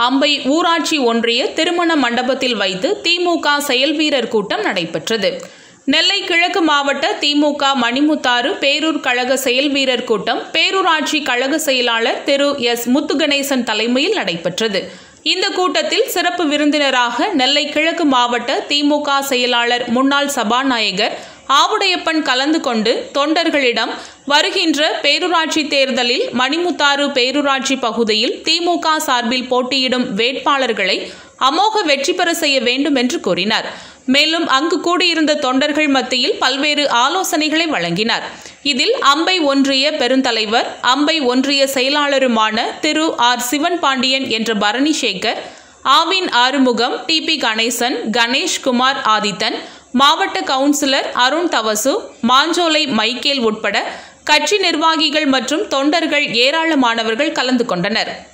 அம்பை ஊராட்சி ஒன்றிய திருமண மண்டபத்தில் வைத்து திமுக செயல் வீரர் கூட்டம் நடைபெற்றது நெல்லை கிழக்கு மாவட்ட திமுக மணிமுத்தாறு பேரூர் கழக செயல் வீரர் கூட்டம் பேரூராட்சி கழக செயலாளர் திரு எஸ் முத்துகணேசன் தலைமையில் நடைபெற்றது இந்த கூட்டத்தில் சிறப்பு விருந்தினராக நெல்லை கிழக்கு மாவட்ட திமுக செயலாளர் முன்னாள் சபாநாயகர் ஆவுடையப்பன் கலந்து கொண்டு தொண்டர்களிடம் வருகின்ற பேரூராட்சி தேர்தலில் மணிமுத்தாறு பேரூராட்சி பகுதியில் திமுக சார்பில் போட்டியிடும் வேட்பாளர்களை அமோக வெற்றி பெற செய்ய வேண்டும் என்று கூறினார் மேலும் அங்கு கூடியிருந்த தொண்டர்கள் மத்தியில் பல்வேறு ஆலோசனைகளை வழங்கினார் இதில் அம்பை ஒன்றிய பெருந்தலைவர் அம்பை ஒன்றிய செயலாளருமான திரு ஆர் சிவன் பாண்டியன் என்ற பரணி சேகர் ஆவின் ஆறுமுகம் டி பி கணேசன் கணேஷ் குமார் ஆதித்தன் மாவட்ட கவுன்சிலர் அருண் தவசு மாஞ்சோலை மைக்கேல் உட்பட கட்சி நிர்வாகிகள் மற்றும் தொண்டர்கள் ஏராளமானவர்கள் கலந்து கொண்டனர்